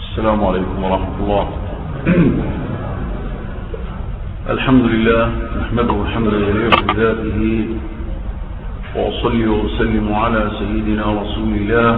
السلام عليكم ورحمة الله الحمد لله نحمده حمدا يليق بذاته وأصلي وأسلم على سيدنا رسول الله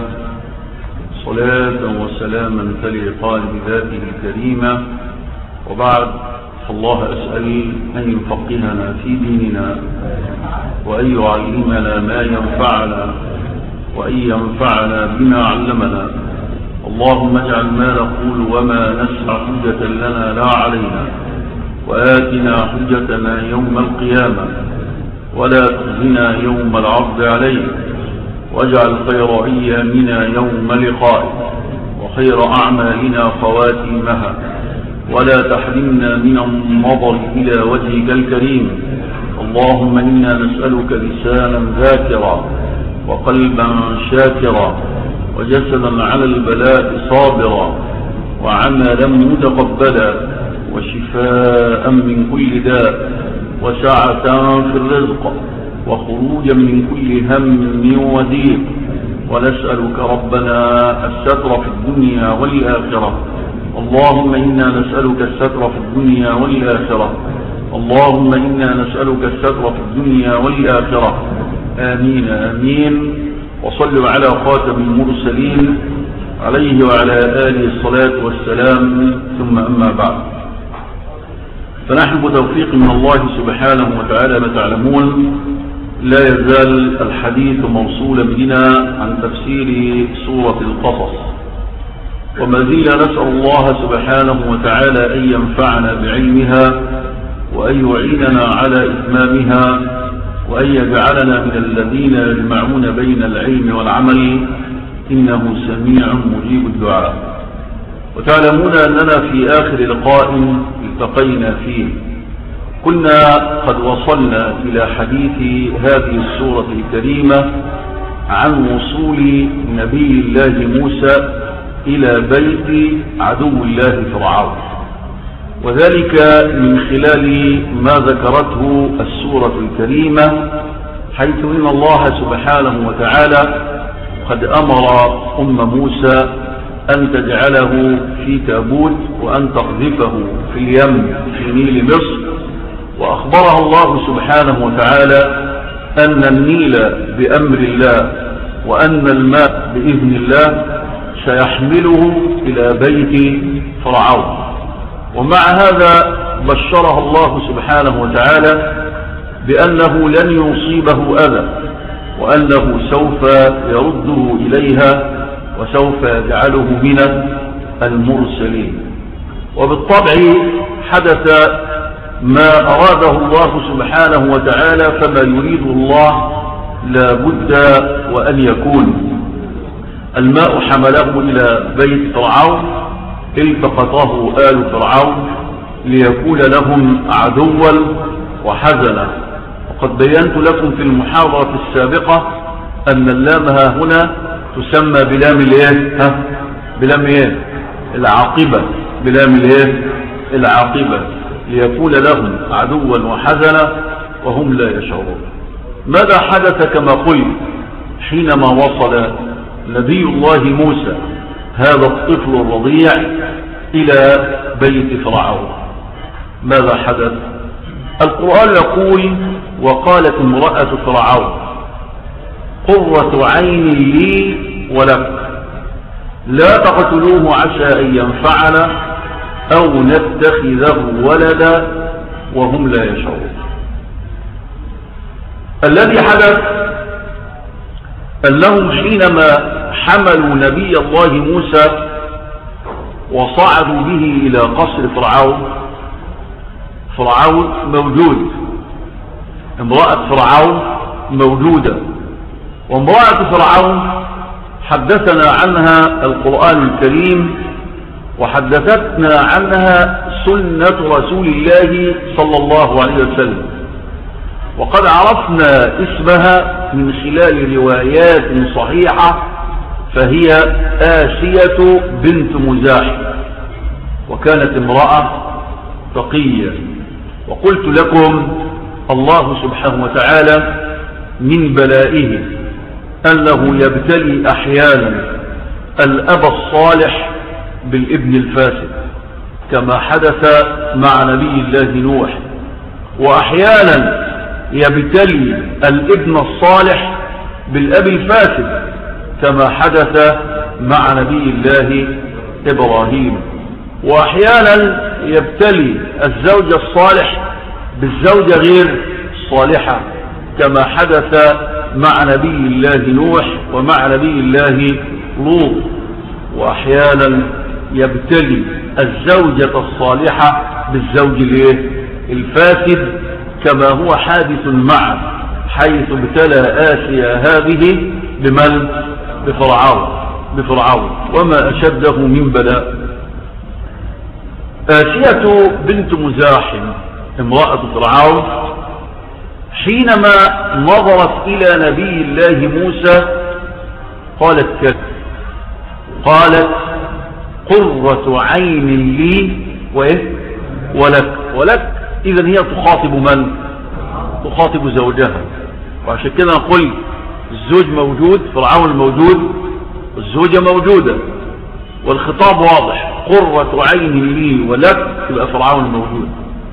صلاة وسلاما تليقان بذاته الكريمة وبعد فالله أسأل أن يفقهنا في ديننا وأن يعلمنا ما ينفعنا وأن ينفعنا بما علمنا اللهم اجعل ما نقول وما نسمع حجة لنا لا علينا وآتنا حجتنا يوم القيامة ولا تخزنا يوم العرض عليك واجعل خير أيامنا يوم لقائك وخير أعمالنا خواتيمها ولا تحرمنا من النظر إلى وجهك الكريم اللهم إنا نسألك لسانا ذاكرا وقلبا شاكرا وجسدا على البلاء صابرا وعملا متقبلا وشفاء من كل داء وسعة في الرزق وخروجا من كل هم وضيق ونسألك ربنا الستر في الدنيا والآخرة اللهم إنا نسألك الستر في الدنيا والآخرة اللهم إنا نسألك الستر في الدنيا والآخرة آمين آمين وصلوا على خاتم المرسلين عليه وعلى آله الصلاة والسلام ثم أما بعد فنحن بتوفيق من الله سبحانه وتعالى ما تعلمون لا يزال الحديث موصولا بنا عن تفسير سورة القصص وما زلنا نسأل الله سبحانه وتعالى أن ينفعنا بعلمها وأن يعيننا على إتمامها وأن يجعلنا من الذين يجمعون بين العلم والعمل إنه سميع مجيب الدعاء وتعلمون أننا في آخر لقاء التقينا فيه كنا قد وصلنا إلى حديث هذه السورة الكريمة عن وصول نبي الله موسى إلى بيت عدو الله فرعون وذلك من خلال ما ذكرته السورة الكريمة حيث إن الله سبحانه وتعالى قد أمر أم موسى أن تجعله في تابوت وأن تقذفه في اليم في نيل مصر وأخبرها الله سبحانه وتعالى أن النيل بأمر الله وأن الماء بإذن الله سيحمله إلى بيت فرعون ومع هذا بشرها الله سبحانه وتعالى بأنه لن يصيبه أذى وأنه سوف يرده إليها وسوف يجعله من المرسلين وبالطبع حدث ما أراده الله سبحانه وتعالى فما يريد الله لا بد وأن يكون الماء حمله إلى بيت فرعون التقطه آل فرعون ليكون لهم عدوا وحزنا وقد بينت لكم في المحاضرة السابقة أن اللام ها هنا تسمى بلام الايه ها بلام ايه العاقبة بلام الايه العاقبة ليكون لهم عدوا وحزنا وهم لا يشعرون ماذا حدث كما قلت حينما وصل نبي الله موسى هذا الطفل الرضيع إلى بيت فرعون ماذا حدث القرآن يقول وقالت امرأة فرعون قرة عين لي ولك لا تقتلوه عسى أن ينفعنا أو نتخذه ولدا وهم لا يشعرون الذي حدث أنهم حينما حملوا نبي الله موسى وصعدوا به إلى قصر فرعون فرعون موجود امرأة فرعون موجودة وامرأة فرعون حدثنا عنها القرآن الكريم وحدثتنا عنها سنة رسول الله صلى الله عليه وسلم وقد عرفنا اسمها من خلال روايات صحيحة فهي آسية بنت مزاح وكانت امرأة تقية وقلت لكم الله سبحانه وتعالى من بلائه أنه يبتلي أحيانا الأب الصالح بالابن الفاسد كما حدث مع نبي الله نوح وأحيانا يبتلي الابن الصالح بالأب الفاسد كما حدث مع نبي الله إبراهيم وأحيانا يبتلي الزوج الصالح بالزوجة غير الصالحة كما حدث مع نبي الله نوح ومع نبي الله لوط وأحيانا يبتلي الزوجة الصالحة بالزوج الفاسد كما هو حادث معه حيث ابتلى آسيا هذه بمن بفرعون بفرعون وما أشده من بلاء آسية بنت مزاحم امرأة فرعون حينما نظرت إلى نبي الله موسى قالت كذب قالت قرة عين لي وإيه ولك ولك إذا هي تخاطب من تخاطب زوجها وعشان كده نقول الزوج موجود فرعون موجود الزوجة موجودة والخطاب واضح قرة عين لي ولك يبقى فرعون موجود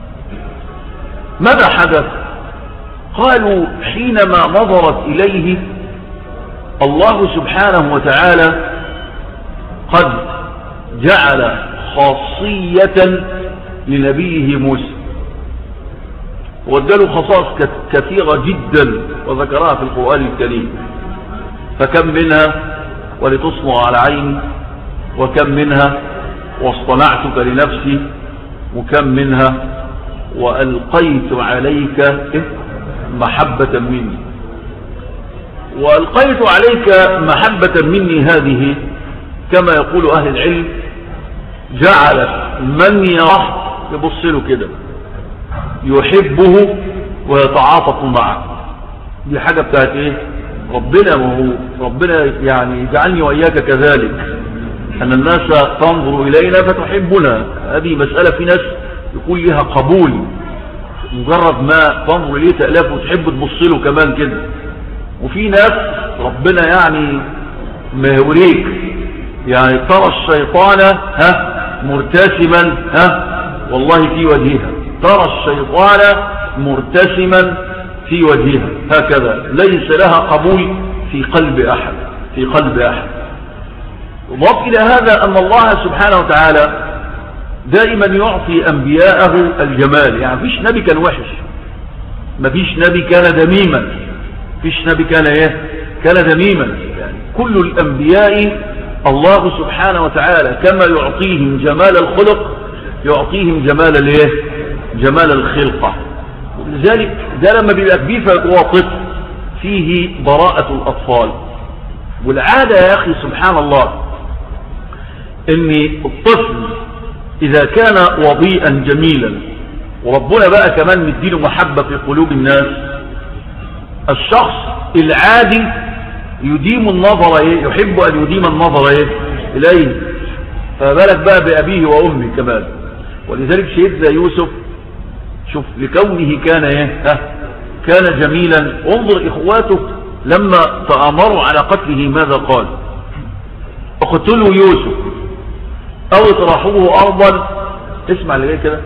ماذا حدث قالوا حينما نظرت إليه الله سبحانه وتعالى قد جعل خاصية لنبيه موسى واداله خصائص كثيرة جدا وذكرها في القرآن الكريم فكم منها ولتصنع على عيني وكم منها واصطنعتك لنفسي وكم منها وألقيت عليك إيه؟ محبة مني وألقيت عليك محبة مني هذه كما يقول أهل العلم جعلت من يراه يبص له كده يحبه ويتعاطف معه دي حاجة بتاعت ايه ربنا ما هو ربنا يعني جعلني وإياك كذلك أن الناس تنظر إلينا فتحبنا هذه مسألة في ناس يكون لها قبول مجرد ما تنظر إليه تألاف وتحب تبص له كمان كده وفي ناس ربنا يعني ما يوريك يعني ترى الشيطان ها مرتسما ها والله في وجهها ترى الشيطان مرتسما في وجهها هكذا ليس لها قبول في قلب أحد في قلب أحد وضف إلى هذا أن الله سبحانه وتعالى دائما يعطي أنبياءه الجمال يعني فيش نبي كان وحش ما فيش نبي كان دميما فيش نبي كان ايه كان دميما يعني كل الأنبياء الله سبحانه وتعالى كما يعطيهم جمال الخلق يعطيهم جمال الايه جمال الخلقة ولذلك ده لما بيبقى كبير فهو طفل فيه براءة الأطفال والعادة يا أخي سبحان الله ان الطفل إذا كان وضيئا جميلا وربنا بقى كمان مديله محبة في قلوب الناس الشخص العادي يديم النظر ايه يحب ان يديم النظر ايه اليه فبالك بقى بأبيه وأمه كمان ولذلك سيدنا يوسف شوف لكونه كان ايه ها كان جميلا انظر اخواته لما تأمروا على قتله ماذا قال اقتلوا يوسف او اطرحوه ارضا اسمع اللي جاي كده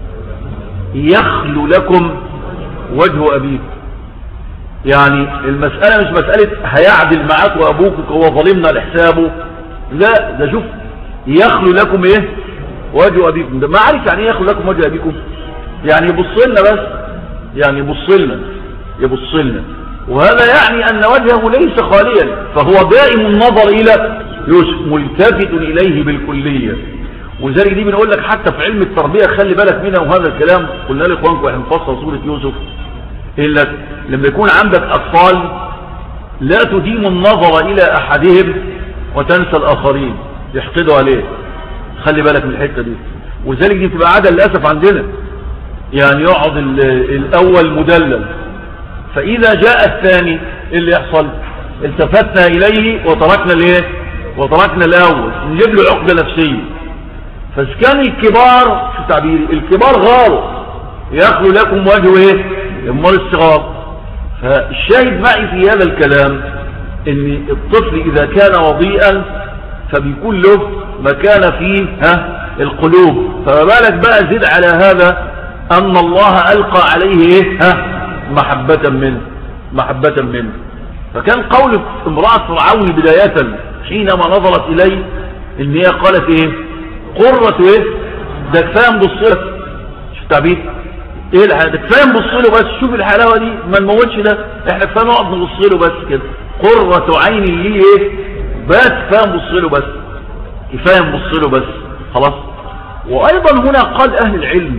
يخلو لكم وجه ابيكم يعني المسألة مش مسألة هيعدل معاك وابوك هو ظلمنا لحسابه لا ده شوف يخلو لكم ايه وجه ابيكم ده ما عارف يعني ايه يخلو لكم وجه ابيكم يعني يبص لنا بس يعني يبص لنا يبص لنا وهذا يعني ان وجهه ليس خاليا فهو دائم النظر الى يوسف ملتفت اليه بالكلية ولذلك دي بنقول لك حتى في علم التربية خلي بالك منها وهذا الكلام قلنا لاخوانكم احنا نفصل سورة يوسف إلا لما يكون عندك أطفال لا تديم النظر إلى أحدهم وتنسى الآخرين يحقدوا عليه خلي بالك من الحتة دي ولذلك دي تبقى عادة للأسف عندنا يعني يقعد الأول مدلل فإذا جاء الثاني اللي يحصل التفتنا إليه وتركنا الايه وتركنا الأول نجيب له عقدة نفسية فسكان الكبار شو تعبيري الكبار غاروا يخلو لكم وجه ايه امال الصغار فالشاهد معي في هذا الكلام ان الطفل اذا كان وضيئا فبيكون له مكان فيه ها القلوب فما بالك بقى زد على هذا أن الله ألقى عليه إيه ها محبة منه محبة منه فكان قول امرأة فرعون بداية حينما نظرت إليه إن هي قالت إيه قرة إيه ده كفاية نبص شوف تعبير إيه ده كفاية نبص له بس شوف الحلاوة دي ما نموتش ده إحنا كفاية نقعد نبص له بس كده قرة عين لي إيه بس كفاية نبص له بس كفاية نبص له بس خلاص وأيضا هنا قال أهل العلم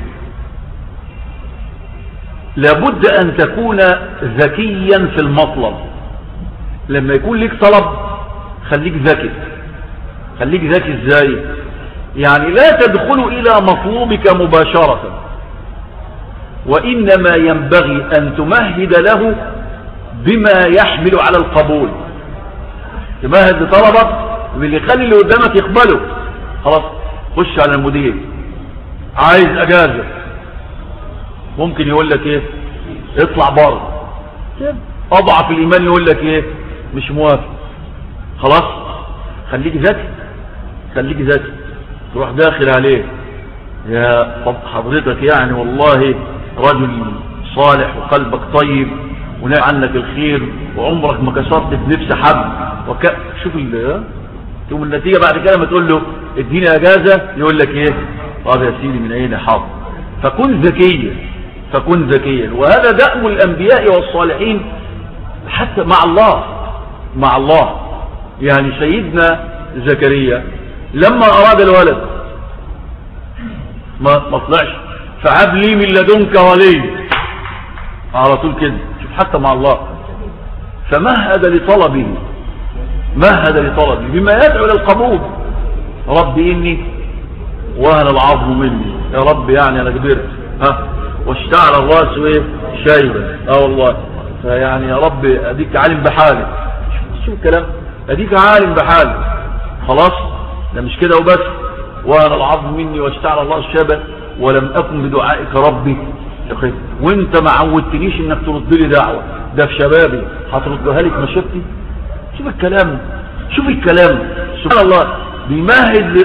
لابد أن تكون ذكيا في المطلب لما يكون لك طلب خليك ذكي خليك ذكي ازاي يعني لا تدخل إلى مطلوبك مباشرة وإنما ينبغي أن تمهد له بما يحمل على القبول تمهد لطلبك باللي يخلي اللي قدامك يقبله خلاص خش على المدير عايز اجازة ممكن يقول لك ايه اطلع بره اضعف الايمان يقول لك ايه مش موافق خلاص خليك ذكي خليك ذكي تروح داخل عليه يا حضرتك يعني والله رجل صالح وقلبك طيب ونعم عنك الخير وعمرك ما كسرت في نفس حد وك... شوف ال تقوم النتيجة بعد كده ما تقول له اديني اجازة يقول لك ايه طب يا سيدي من اين حاضر فكن ذكيا فكن ذكيا وهذا دأب الانبياء والصالحين حتى مع الله مع الله يعني سيدنا زكريا لما اراد الولد ما ما طلعش فعب لي من لدنك ولي على طول كده شوف حتى مع الله فمهد لطلبه مهد لطلبه بما يدعو للقبول رب إني وهن العظم مني يا رب يعني أنا كبرت ها واشتعل الراس ايه شايبا اه والله فيعني يا رب اديك عالم بحالي شوف الكلام اديك عالم بحالي خلاص ده مش كده وبس وهن العظم مني واشتعل الراس شايبا ولم اكن بدعائك ربي يخير. وانت ما عودتنيش انك ترد لي دعوه ده في شبابي هتردها لك مشيبتي شوف الكلام شوف الكلام سبحان الله بيمهد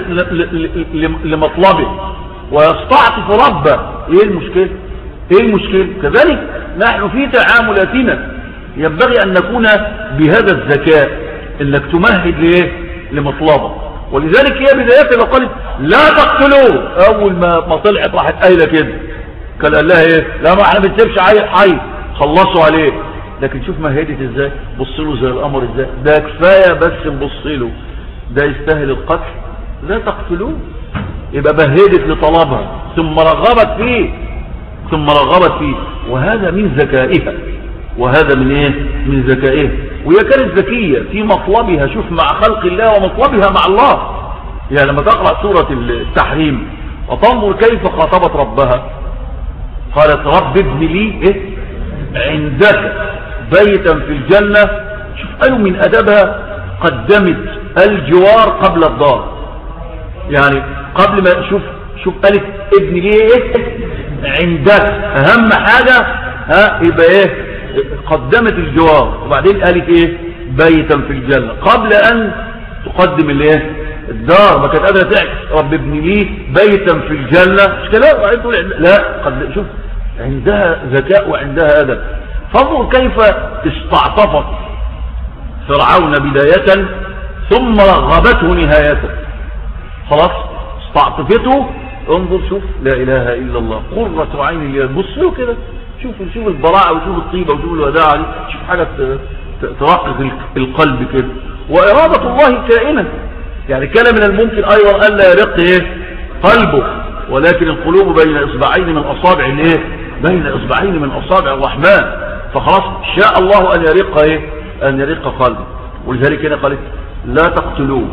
لمطلبه ويستعطف ربه ايه المشكلة ايه المشكلة كذلك نحن في تعاملاتنا ينبغي ان نكون بهذا الذكاء انك تمهد لايه لمطلبه ولذلك هي بداية لو قالت لا تقتلوه اول ما ما طلعت راحت قايله كده قال قال لها ايه لا ما احنا بنسيبش عيل حي خلصوا عليه لكن شوف مهدت ازاي بص له زي القمر ازاي ده كفايه بس نبص له ده يستاهل القتل لا تقتلوه يبقى مهدت لطلبها ثم رغبت فيه ثم رغبت فيه وهذا من ذكائها وهذا من ايه من ذكائها وهي كانت ذكية في مطلبها شوف مع خلق الله ومطلبها مع الله يعني لما تقرأ سورة التحريم وتنظر كيف خاطبت ربها قالت رب ابن لي ايه عندك بيتا في الجنة شوف قالوا من أدبها قدمت الجوار قبل الدار يعني قبل ما شوف شوف قالت ابن ليه ايه عندك اهم حاجة ها يبقى ايه قدمت الجوار وبعدين قالت ايه بيتا في الجنة قبل ان تقدم الايه الدار ما كانت قادرة تعكس رب ابن لي بيتا في الجنة مش كلام لا قد شوف عندها ذكاء وعندها أدب فانظر كيف استعطفت فرعون بداية ثم رغبته نهاية خلاص استعطفته انظر شوف لا إله إلا الله قرة عين اللي بص له كده شوف شوف البراعة وشوف الطيبة وشوف الوداعة دي شوف حاجة ترقق القلب كده وإرادة الله كائنة يعني كان من الممكن أيضا ألا يرق إيه قلبه ولكن القلوب بين إصبعين من أصابع الإيه بين إصبعين من أصابع الرحمن فخلاص شاء الله أن يرق إيه أن يرق قلبه ولذلك هنا قالت لا تقتلوه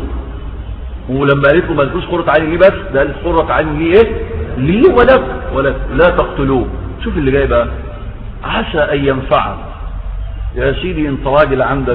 ولما قالت له ما تقولش قرة عين لي بس ده قالت قرة عين لي ايه لي ولك ولك لا تقتلوه شوف اللي جاي بقى عسى ان ينفعك يا سيدي انت راجل عندك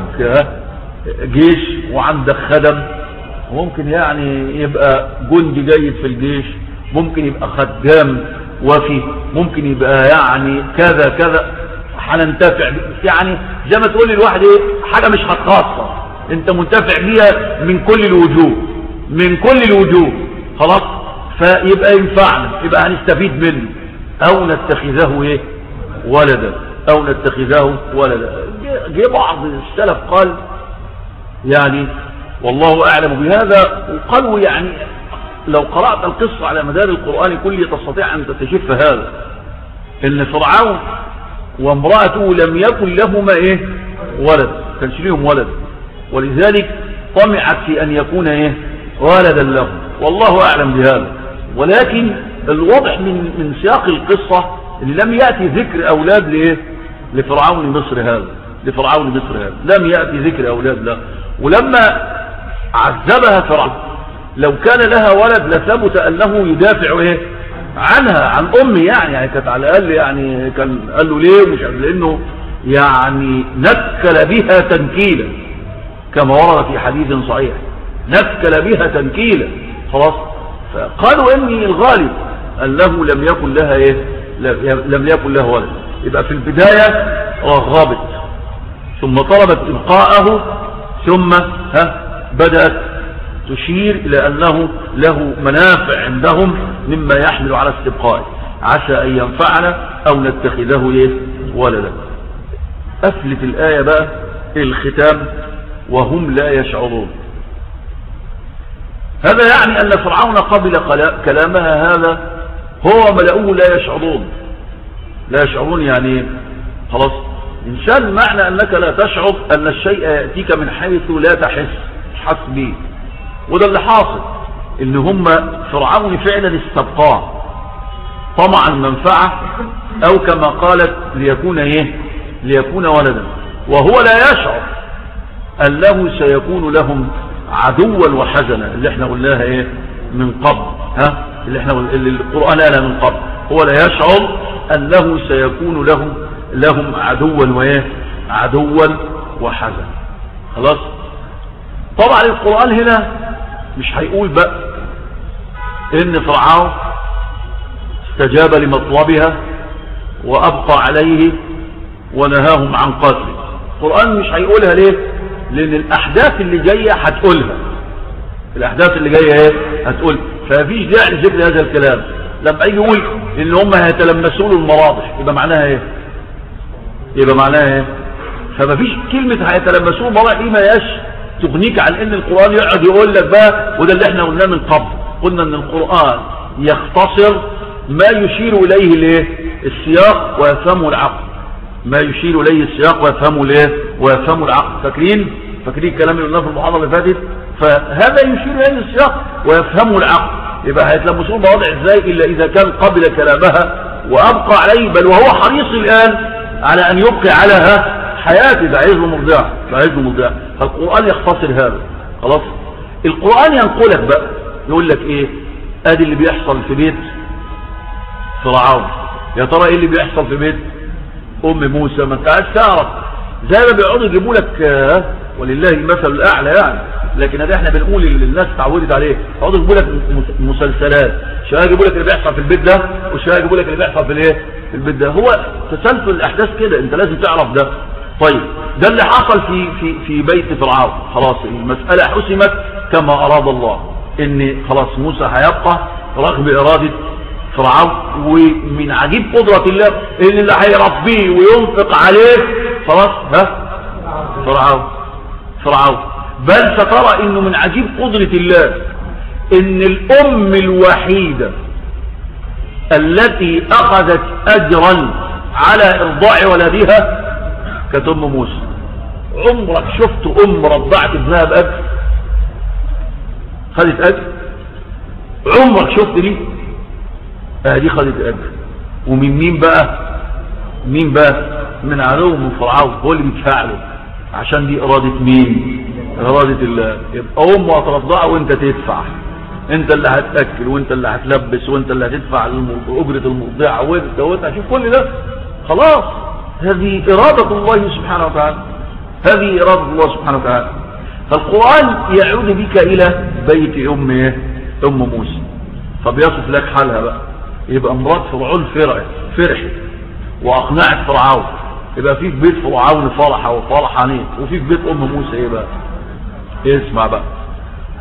جيش وعندك خدم وممكن يعني يبقى جندي جيد في الجيش ممكن يبقى خدام وفي ممكن يبقى يعني كذا كذا هننتفع يعني زي ما تقول للواحد ايه حاجة مش هتخاصة انت منتفع بيها من كل الوجوه من كل الوجوه خلاص فيبقى ينفعنا يبقى هنستفيد منه او نتخذه ايه ولدا او نتخذه ولدا جه بعض السلف قال يعني والله اعلم بهذا وقالوا يعني لو قرأت القصة على مدار القرآن كله تستطيع ان تستشف هذا ان فرعون وامرأته لم يكن لهما ايه ولد كانش ليهم ولد ولذلك طمعت في ان يكون ايه ولدا له والله اعلم بهذا ولكن الواضح من من سياق القصة ان لم يأتي ذكر اولاد لايه لفرعون مصر هذا لفرعون مصر هذا لم يأتي ذكر اولاد له ولما عذبها فرعون لو كان لها ولد لثبت انه يدافع ايه عنها عن امي يعني يعني كانت على الاقل يعني كان قال له ليه مش لانه يعني نكل بها تنكيلا كما ورد في حديث صحيح نكل بها تنكيلا خلاص فقالوا اني الغالب انه لم يكن لها ايه لم يكن له ولد يبقى في البداية رغبت ثم طلبت ابقاءه ثم ها بدأت تشير إلى أنه له منافع عندهم مما يحمل على استبقائه عسى أن ينفعنا أو نتخذه إيه ولدا أفلت الآية بقى الختام وهم لا يشعرون هذا يعني أن فرعون قبل كلامها هذا هو ملأوه لا يشعرون لا يشعرون يعني خلاص إنسان معنى أنك لا تشعر أن الشيء يأتيك من حيث لا تحس حس به وده اللي حاصل ان هم فرعون فعلا استبقاه طمعا منفعة او كما قالت ليكون ايه ليكون ولدا وهو لا يشعر انه سيكون لهم عدوا وحزنا اللي احنا قلناها ايه من قبل ها اللي احنا اللي القرآن قالها من قبل هو لا يشعر انه سيكون لهم لهم عدوا وايه عدوا وحزنا خلاص طبعا القرآن هنا مش هيقول بقى ان فرعون استجاب لمطلبها وابقى عليه ونهاهم عن قتله القرآن مش هيقولها ليه لان الاحداث اللي جاية هتقولها الاحداث اللي جاية ايه هتقول فمفيش داعي لذكر هذا الكلام لما يجي يقول ان هم هيتلمسوا له المراضح يبقى معناها ايه يبقى معناها ايه فمفيش كلمة هيتلمسوا المراضح دي ما هياش تغنيك عن ان القرآن يقعد يقول لك بقى وده اللي احنا قلناه من قبل قلنا ان القرآن يختصر ما يشير اليه الايه السياق ويفهمه العقل ما يشير اليه السياق ويفهمه الايه ويفهمه العقل فاكرين فاكرين الكلام اللي قلناه في المحاضره اللي فاتت فهذا يشير اليه السياق ويفهمه العقل يبقى هيتلمسون مواضع ازاي الا اذا كان قبل كلامها وابقى عليه بل وهو حريص الان على ان يبقي على حياتي ده عايز له مرضعه ده عايز له مرضعه فالقرآن يختصر هذا خلاص القرآن ينقلك بقى يقول لك ايه ادي اللي بيحصل في بيت فرعون يا ترى ايه اللي بيحصل في بيت ام موسى ما انت عايز تعرف زي ما بيقعدوا يجيبوا لك ولله المثل الاعلى يعني لكن ده احنا بنقول اللي الناس اتعودت عليه يقعدوا يجيبوا لك مسلسلات شويه يجيبوا لك اللي بيحصل في البيت ده وشويه يجيبوا لك اللي بيحصل في الايه في البيت ده هو تسلسل الاحداث كده انت لازم تعرف ده طيب ده اللي حصل في في في بيت فرعون خلاص المسألة حسمت كما أراد الله ان خلاص موسى هيبقى رغم إرادة فرعون ومن عجيب قدرة الله ان اللي هيربيه وينفق عليه خلاص ها فرعون فرعون بل سترى انه من عجيب قدرة الله ان الام الوحيدة التي اخذت اجرا على ارضاع ولدها كانت ام موسى عمرك شفت ام رضعت ابنها باجر خدت اجر عمرك شفت دي اه دي خدت اجر ومن مين بقى مين بقى من عدو من فرعون هو اللي بيدفع له عشان دي ارادة مين ارادة الله يبقى امه هترضعه وانت تدفع انت اللي هتاكل وانت اللي هتلبس وانت اللي هتدفع اجرة المرضعة وانت وانت شوف كل ده خلاص هذه إرادة الله سبحانه وتعالى هذه إرادة الله سبحانه وتعالى فالقرآن يعود بك إلى بيت أم أم موسى فبيصف لك حالها بقى يبقى مرات فرعون فرح فرح وأقنعت فرعون يبقى في بيت فرعون فرحة وفرحانين وفي بيت أم موسى إيه بقى اسمع بقى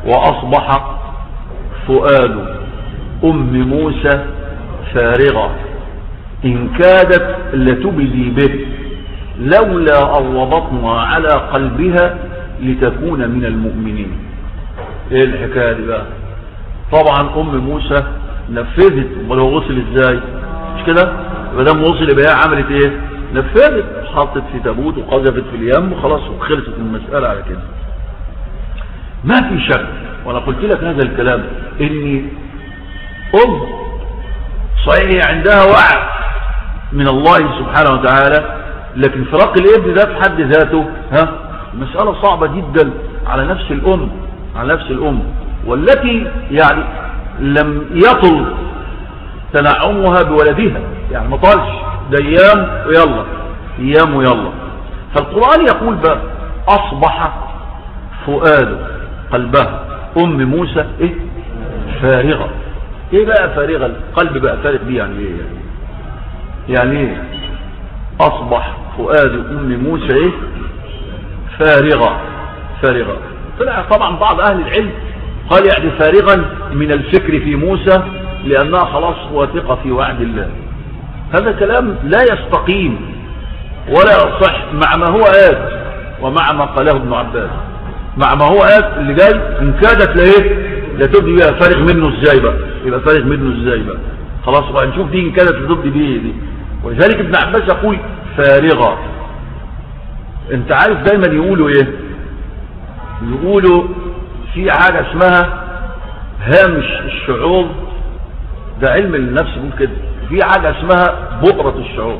وأصبح فؤاد أم موسى فارغة إن كادت لتبدي به لولا أن ربطنا على قلبها لتكون من المؤمنين ايه الحكاية دي بقى طبعا ام موسى نفذت امال هو غسل ازاي مش كده ما دام وصل يبقى هي عملت ايه نفذت حطت في تابوت وقذفت في اليم وخلاص وخلصت المسألة على كده ما في شك وانا قلت لك هذا الكلام اني ام صحيح عندها وعي من الله سبحانه وتعالى لكن فراق الابن ده في حد ذاته ها مسألة صعبة جدا على نفس الام على نفس الام والتي يعني لم يطل تنعمها بولدها يعني ما طالش ده ايام ويلا ايام ويلا فالقرآن يقول بقى اصبح فؤاد قلبها ام موسى ايه فارغة ايه بقى فارغة القلب بقى فارغ دي يعني ايه يعني ايه اصبح فؤاد ام موسى ايه فارغة فارغة طلع طبعا بعض اهل العلم قال يعني فارغا من الفكر في موسى لانها خلاص واثقة في وعد الله هذا كلام لا يستقيم ولا يصح مع ما هو آت ومع ما قاله ابن عباس مع ما هو آت اللي جاي ان كادت لايه لتبدي بها فارغ منه ازاي بقى يبقى فارغ منه ازاي بقى خلاص بقى نشوف دي ان كادت لتبدي بيه دي ولذلك ابن عباس يقول فارغة انت عارف دايما يقولوا ايه يقولوا في حاجة اسمها هامش الشعور ده علم النفس بيقول كده في حاجة اسمها بؤرة الشعور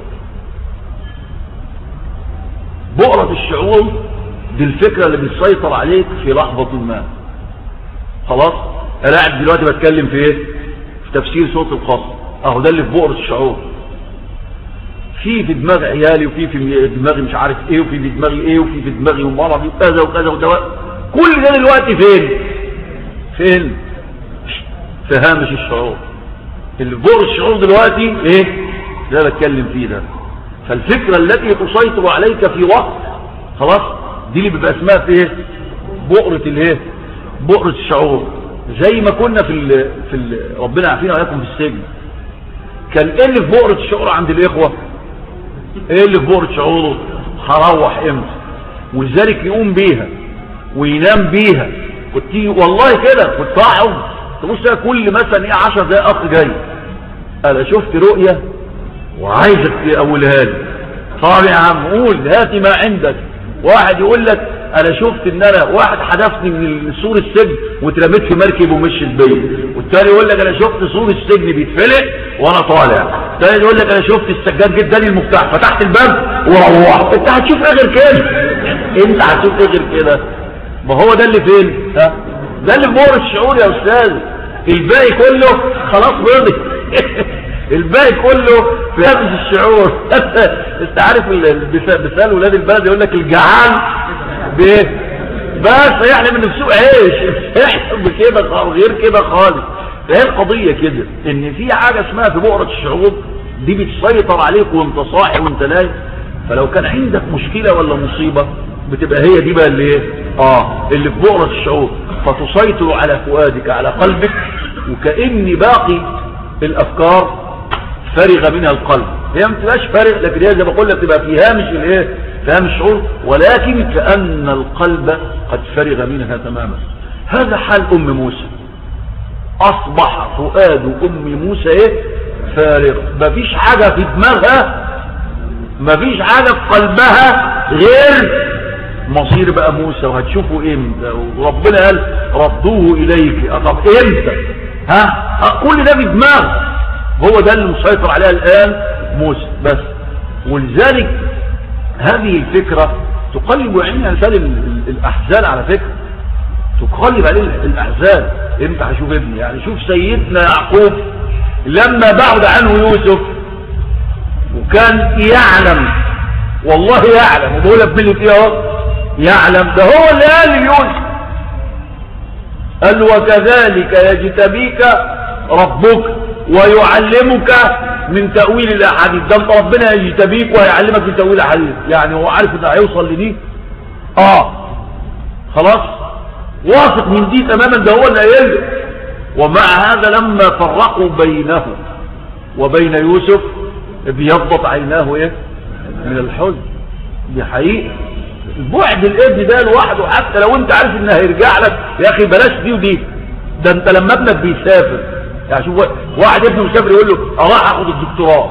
بؤرة الشعور دي الفكرة اللي بتسيطر عليك في لحظة ما خلاص انا قاعد دلوقتي بتكلم في ايه في تفسير صوت القصر اهو ده اللي في بؤرة الشعور في في دماغ عيالي وفي في دماغي مش عارف ايه وفي في دماغي ايه وفي في دماغي ومرضي وكذا وكذا ودواء كل ده دلوقتي فين فين في هامش الشعور اللي فوق الشعور دلوقتي ايه ده بتكلم فيه ده فالفكرة التي تسيطر عليك في وقت خلاص دي اللي بيبقى اسمها في ايه بؤرة الايه بؤرة الشعور زي ما كنا في ال في ال ربنا عافينا وياكم في السجن كان ايه اللي في بؤرة الشعور عند الاخوة ايه اللي في بؤرة شعوره هروح امتى ولذلك يقوم بيها وينام بيها كنت والله كده كنت اقعد تبص كل مثلا ايه 10 دقايق اخ جاي انا شفت رؤية وعايزك تقولها لي طب يا عم قول هاتي ما عندك واحد يقول لك انا شفت ان انا واحد حدفني من سور السجن واترميت في مركب ومشيت بيا والتاني يقول لك انا شفت سور السجن بيتفلق وانا طالع التاني يقول لك انا شفت السجاد جدا المفتاح فتحت الباب وروحت انت هتشوف ايه غير كده انت هتشوف ايه غير كده ما هو ده اللي فين ها ده اللي في الشعور يا استاذ الباقي كله خلاص رضي الباقي كله في هامش الشعور انت عارف مثال ولاد البلد يقول لك الجعان بايه بس يحلم من نفسه عيش يحلم بكده غير كده خالص فهي القضية كده ان في حاجة اسمها في بؤرة الشعور دي بتسيطر عليك وانت صاحي وانت نايم فلو كان عندك مشكلة ولا مصيبة بتبقى هي دي بقى اللي ايه اه اللي في بؤرة الشعور فتسيطر على فؤادك على قلبك وكأن باقي الافكار فرغ منها القلب هي ما تبقاش فارغ لكن هي زي ما بقول لك تبقى في هامش الايه في هامش الشعور ولكن كأن القلب قد فرغ منها تماما هذا حال ام موسى اصبح فؤاد ام موسى ايه فارغ مفيش حاجة في دماغها مفيش حاجة في قلبها غير مصير بقى موسى وهتشوفوا امتى وربنا قال ردوه اليك طب امتى ها كل ده في دماغ هو ده اللي مسيطر عليها الان موسى بس ولذلك هذه الفكرة تقلب عين امثال الاحزان على فكرة تقلب عليه الاحزان امتى هشوف ابني يعني شوف سيدنا يعقوب لما بعد عنه يوسف وكان يعلم والله يعلم وبقول لك من ايه اهو يعلم ده هو اللي قال ليوسف قال وكذلك يجتبيك ربك ويعلمك من تأويل الأحاديث ده ربنا يجتبيك ويعلمك من تأويل الأحاديث يعني هو عارف انه هيوصل لدي اه خلاص واثق من دي تماما ده هو اللي قايل ومع هذا لما فرقوا بينه وبين يوسف ابيضت عيناه ايه من الحزن دي حقيقة البعد الابن ده لوحده حتى لو انت عارف انه هيرجع لك يا اخي بلاش دي ودي ده انت لما ابنك بيسافر يعني شوف واحد ابنه مسافر يقول له اروح اخد الدكتوراه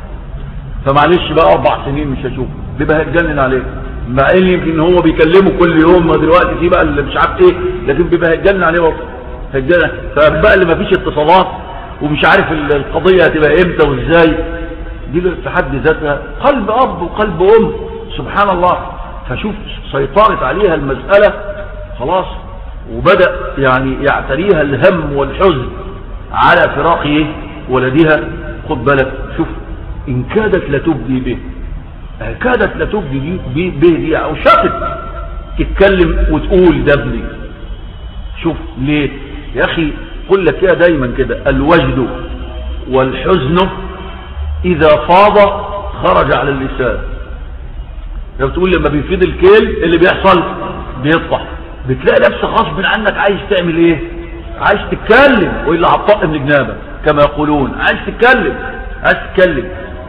فمعلش بقى اربع سنين مش هشوفه بيبقى هيتجنن عليه مع ان يمكن هو بيكلمه كل يوم ما دلوقتي في بقى اللي مش عارف ايه لكن بيبقى هيتجنن عليه برضه هيتجنن فبقى اللي ما فيش اتصالات ومش عارف القضيه هتبقى امتى وازاي دي في حد ذاتها قلب اب وقلب ام سبحان الله فشوف سيطرت عليها المساله خلاص وبدا يعني يعتريها الهم والحزن على فراق ولدها خد بالك شوف ان كادت لتبدي به كادت لتبدي به دي او شافت تتكلم وتقول ده ابني شوف ليه يا اخي قل لك يا دايما كده الوجد والحزن اذا فاض خرج على اللسان لو تقول لما بيفيد الكيل اللي بيحصل بيطلع بتلاقي نفسك غصب عنك عايز تعمل ايه عايز تتكلم والا هتطق من جنابك كما يقولون عايز تتكلم عايز تتكلم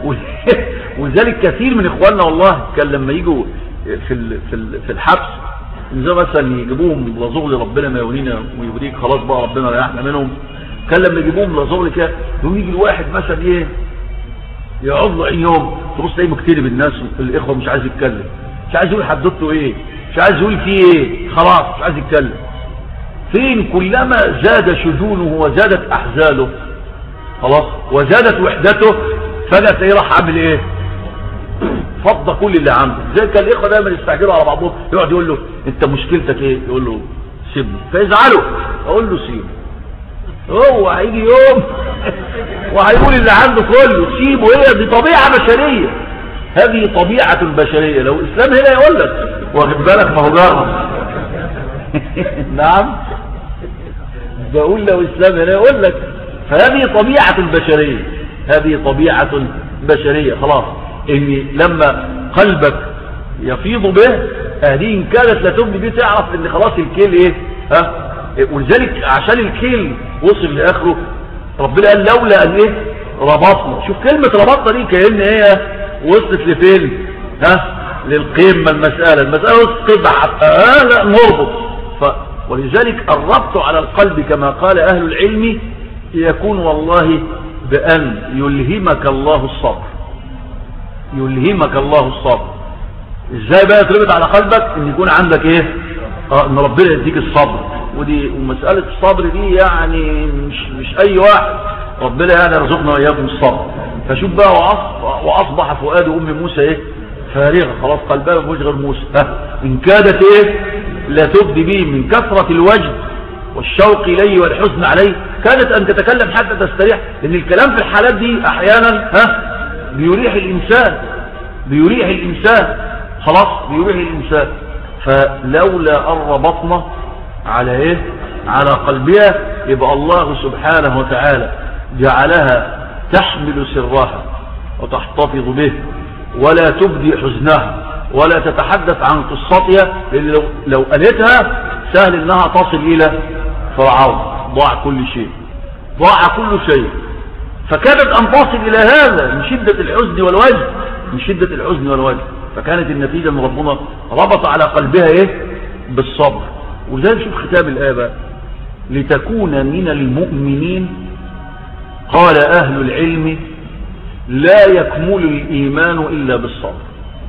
ولذلك كثير من اخواننا والله كان لما يجوا في في في الحبس زي مثلا يجيبوهم لزغل ربنا ما يونينا ويوريك خلاص بقى ربنا ريحنا منهم كان لما يجيبوهم لزغل كده يقوم يجي الواحد مثلا ايه يقعد له يوم تبص تلاقيه مكتئب الناس الاخوه مش عايز يتكلم مش عايز يقول حدوته ايه مش عايز يقول فيه ايه خلاص مش عايز يتكلم فين كلما زاد شجونه وزادت احزانه خلاص وزادت وحدته فجأة تلاقيه راح عامل ايه فض كل اللي عنده زي كان الاخوه دايما يستعجلوا على بعضهم يقعد يقول له انت مشكلتك ايه يقول له سيبني فيزعلوا اقول له سيبه هو هيجي يوم وهيقول اللي عنده كله سيبه هي دي طبيعه بشريه هذه طبيعه بشريه لو الاسلام هنا يقول لك واخد بالك ما هو جرب نعم بقول لو الاسلام هنا يقول لك فهذه طبيعه بشريه هذه طبيعه بشريه خلاص ان لما قلبك يفيض به هذه ان كانت لا تبدي به تعرف ان خلاص الكيل ايه ها ولذلك عشان الكيل وصل لاخره ربنا قال لولا ان ايه ربطنا شوف كلمة ربطنا دي كأن هي وصلت لفين ها للقمة المسألة المسألة وصلت اه لا نربط ف ولذلك الربط على القلب كما قال اهل العلم يكون والله بأن يلهمك الله الصبر يلهمك الله الصبر ازاي بقى تربط على قلبك ان يكون عندك ايه اه ان ربنا يديك الصبر ودي ومسألة الصبر دي يعني مش, مش اي واحد ربنا يعني رزقنا واياكم الصبر فشوف بقى وأصبح, واصبح فؤاد ام موسى ايه فارغة خلاص قلبها مش غير موسى ها ان كادت ايه لا تبدي به من كثرة الوجد والشوق اليه والحزن عليه كانت ان تتكلم حتى تستريح لان الكلام في الحالات دي احيانا ها بيريح الانسان بيريح الانسان خلاص بيريح الانسان فلولا ان ربطنا على ايه على قلبها يبقى الله سبحانه وتعالى جعلها تحمل سرها وتحتفظ به ولا تبدي حزنها ولا تتحدث عن قصتها لأن لو, لو قالتها سهل انها تصل الى فرعون ضاع كل شيء ضاع كل شيء فكانت ان تصل الى هذا من شدة الحزن والوجه من شدة الحزن والوجه فكانت النتيجة ان ربنا ربط على قلبها ايه بالصبر وزي نشوف ختام الآية بقى لتكون من المؤمنين قال أهل العلم لا يكمل الإيمان إلا بالصبر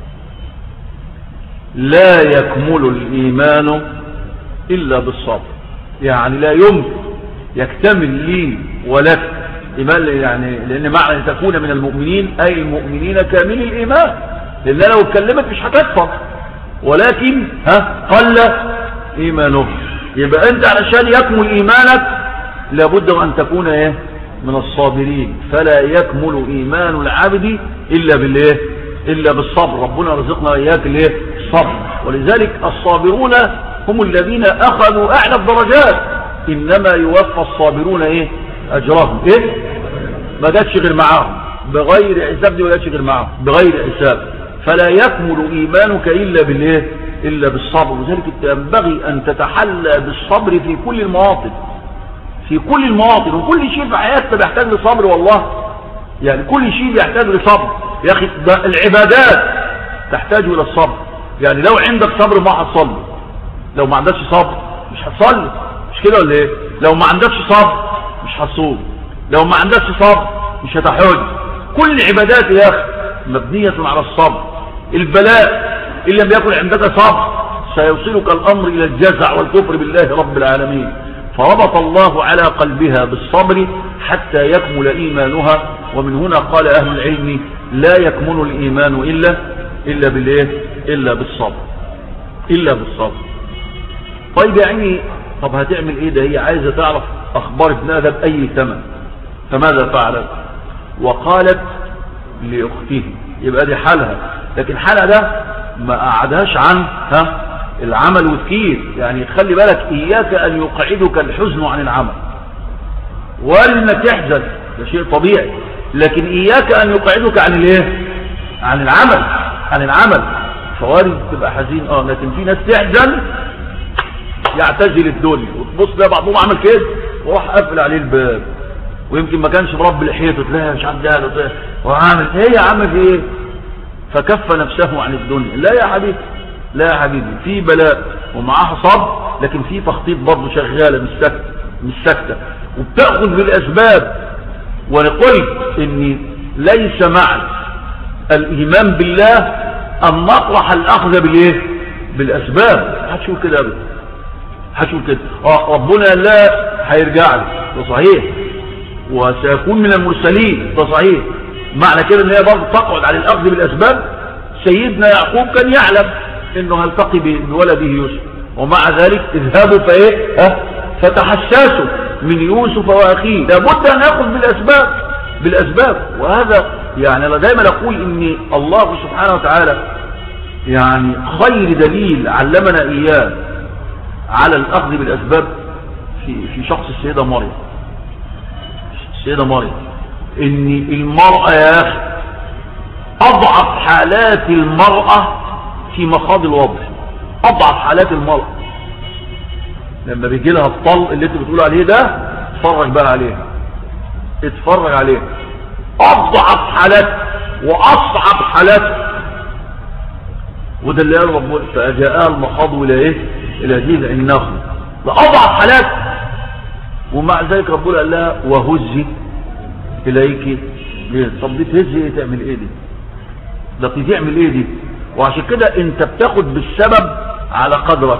لا يكمل الإيمان إلا بالصبر يعني لا يمكن يكتمل لي ولك إيمان يعني لأن معنى تكون من المؤمنين أي المؤمنين كامل الإيمان لأن لو اتكلمت مش هتكفر ولكن ها قل إيمانه يبقى أنت علشان يكمل إيمانك لابد أن تكون إيه من الصابرين فلا يكمل إيمان العبد إلا بالإيه إلا بالصبر ربنا رزقنا إياك الإيه الصبر ولذلك الصابرون هم الذين أخذوا أعلى الدرجات إنما يوفى الصابرون إيه أجرهم إيه ما جاتش غير معاهم بغير حساب دي ما جاتش غير معاهم بغير حساب فلا يكمل إيمانك إلا بالإيه إلا بالصبر وذلك ينبغي أن تتحلى بالصبر في كل المواطن في كل المواطن وكل شيء في حياتنا بيحتاج لصبر والله يعني كل شيء بيحتاج لصبر يا أخي ده العبادات تحتاج إلى الصبر يعني لو عندك صبر ما هتصلي لو ما عندكش صبر مش هتصلي مش كده ولا ايه لو ما عندكش صبر مش هتصوم لو ما عندكش صبر مش هتحج كل عبادات يا اخي مبنية على الصبر البلاء إن لم يكن عندك صبر سيوصلك الأمر إلى الجزع والكفر بالله رب العالمين فربط الله على قلبها بالصبر حتى يكمل إيمانها ومن هنا قال أهل العلم لا يكمل الإيمان إلا إلا بالإيه إلا بالصبر إلا بالصبر طيب يا عيني طب هتعمل إيه ده هي عايزة تعرف أخبار ابنها ده بأي ثمن فماذا فعلت وقالت لأخته يبقى دي حالها لكن حالها ده ما قعدهاش عن ها العمل والكير يعني خلي بالك إياك أن يقعدك الحزن عن العمل وارد انك تحزن ده شيء طبيعي لكن إياك أن يقعدك عن الايه عن العمل عن العمل فوارد تبقى حزين اه لكن في ناس تحزن يعتزل الدنيا وتبص ده بعضهم عمل كده وراح قفل عليه الباب ويمكن ما كانش مربي لحيته تلاقيها مش عارف ده وعامل ايه يا عم في ايه فكف نفسه عن الدنيا لا يا حبيبي لا يا حبيبي في بلاء ومعاها صبر لكن في تخطيط برضه شغاله مش ساكته مش ساكته وبتاخذ بالاسباب ونقول ان ليس معنى الايمان بالله ان نطرح الاخذ بالايه بالاسباب هتشوف كده ابدا هتشوف كده اه ربنا لا هيرجع لي ده صحيح وسيكون من المرسلين ده صحيح معنى كده ان هي برضه تقعد على الاخذ بالاسباب سيدنا يعقوب كان يعلم انه هلتقي بولده يوسف ومع ذلك اذهبوا فايه ها فتحسسوا من يوسف واخيه لابد ان ياخذ بالاسباب بالاسباب وهذا يعني انا دايما اقول ان الله سبحانه وتعالى يعني خير دليل علمنا اياه على الاخذ بالاسباب في في شخص السيده مريم السيده مريم ان المراه يا اخي اضعف حالات المراه في مخاض الوضع اضعف حالات المرأة لما بيجي لها الطلق اللي انت بتقول عليه ده اتفرج بقى عليها اتفرج عليها اضعف حالات واصعب حالات وده اللي قال ربنا فاجاءها المخاض الى ايه الى جذع النخل ده اضعف حالات ومع ذلك ربنا قال لها وهزي اليك طب دي تهزي ايه تعمل ايه دي ده تعمل ايه دي وعشان كده انت بتاخد بالسبب على قدرك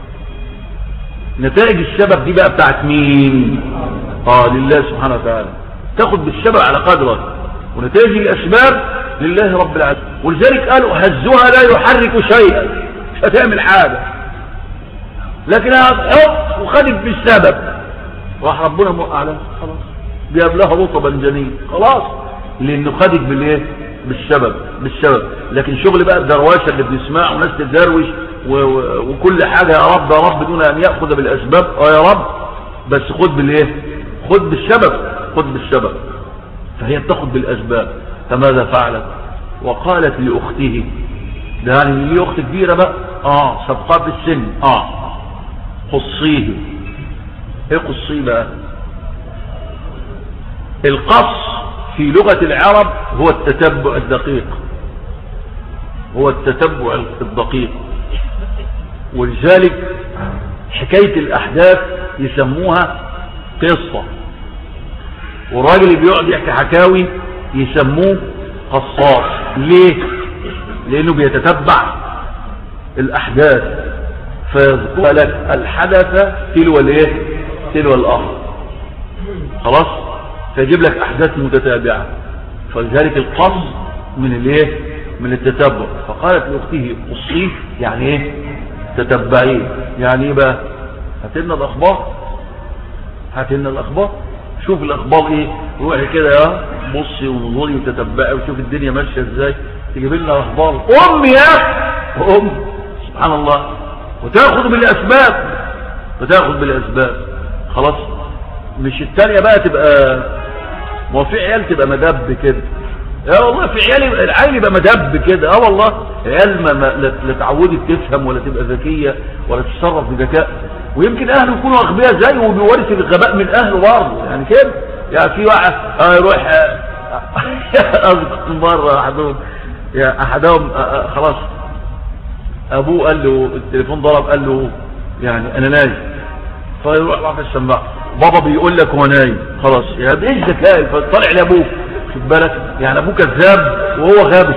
نتائج السبب دي بقى بتاعت مين اه لله سبحانه وتعالى تاخد بالسبب على قدرك ونتائج الاسباب لله رب العالمين ولذلك قالوا هزها لا يحرك شيئا مش هتعمل حاجة لكنها هتحط وخدت بالسبب راح ربنا موقع عليها خلاص جاب لها رطبا جنين خلاص لانه خدت بالايه بالسبب بالسبب لكن شغل بقى الدرواشة اللي بنسمعه وناس تدروش وكل حاجة يا رب يا رب دون ان يأخذ بالاسباب اه يا رب بس خد بالايه خد بالسبب خد بالسبب فهي بتاخد بالاسباب فماذا فعلت وقالت لاخته ده يعني ليه اخت كبيرة بقى اه سبقات السن اه قصيه ايه قصيه بقى القص في لغة العرب هو التتبع الدقيق هو التتبع الدقيق ولذلك حكاية الأحداث يسموها قصة والراجل اللي بيقعد يحكي حكاوي يسموه قصاص ليه لانه بيتتبع الاحداث فيذكر لك الحدث تلو الايه تلو الاخر خلاص فيجيب لك احداث متتابعة فلذلك القص من الايه من التتبع فقالت لاخته قصيه يعني ايه تتبعيه يعني ايه بقى هاتلنا الاخبار هاتلنا الاخبار شوف الاخبار ايه روحي كده يا بصي وانظري وتتبعي وشوف الدنيا ماشيه ازاي تجيب لنا اخبار ام يا ام سبحان الله وتاخذ بالاسباب وتاخذ بالاسباب خلاص مش الثانيه بقى تبقى ما هو في عيال تبقى مدب كده يا والله في عيال العيل يبقى مدب كده اه والله عيال ما ما- لا لا اتعودت تفهم ولا تبقى ذكيه ولا تتصرف بذكاء ويمكن اهله يكونوا اغبياء زيه وبيورث الغباء من اهله برضه يعني كده يعني في واحد اه يروح آه، اذكر مره احدهم يا احدهم آه، آه، خلاص ابوه قال له التليفون ضرب قال له يعني انا نايم فيروح رافع السماعه بابا بيقول لك هو نايم خلاص يا ابني ايه الذكاء فطلع لابوك خد بالك يعني ابوه كذاب وهو غبي